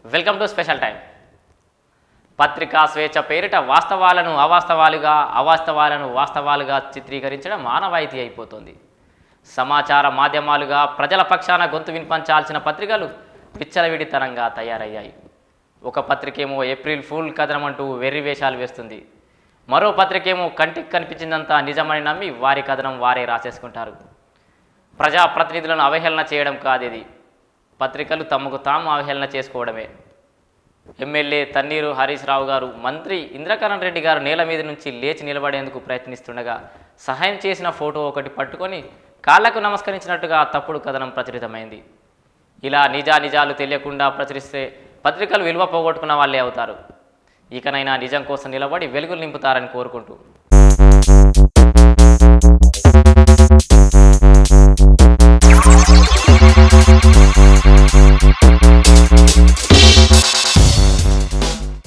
welcome to special time పత్రికా స్వేచ్ఛ పేరిట వాస్తవాలను అవాస్తవాలుగా అవాస్తవాలను వాస్తవాలుగా చిత్రీకరించడం మానవాయితీ అయిపోతుంది సమాచార మాధ్యమాలుగా ప్రజల పక్షాన గొంతు వినిపించాల్సిన పత్రికలు విచ్చలవిడితనంగా తయారయ్యాయి ఒక పత్రికేమో ఏప్రిల్ ఫూల్ కథనం అంటూ వెర్రి వేషాలు వేస్తుంది మరో పత్రికేమో కంటికి కనిపించిందంతా నిజమని నమ్మి వారి కథనం వారే రాసేసుకుంటారు ప్రజాప్రతినిధులను అవహేళన చేయడం కాదిది పత్రికలు తమకు తాము అవహేళన చేసుకోవడమే ఎమ్మెల్యే తన్నీరు హరీష్ రావు గారు మంత్రి ఇంద్రకరణ్ రెడ్డి గారు నేల మీద నుంచి లేచి నిలబడేందుకు ప్రయత్నిస్తుండగా సహాయం చేసిన ఫోటో ఒకటి పట్టుకొని కాళ్లకు నమస్కరించినట్టుగా తప్పుడు కథనం ప్రచురితమైంది ఇలా నిజా నిజాలు తెలియకుండా ప్రచురిస్తే పత్రికలు విలువ పోగొట్టుకున్న వాళ్ళే అవుతారు ఇకనైనా నిజం కోసం నిలబడి వెలుగులు నింపుతారని కోరుకుంటూ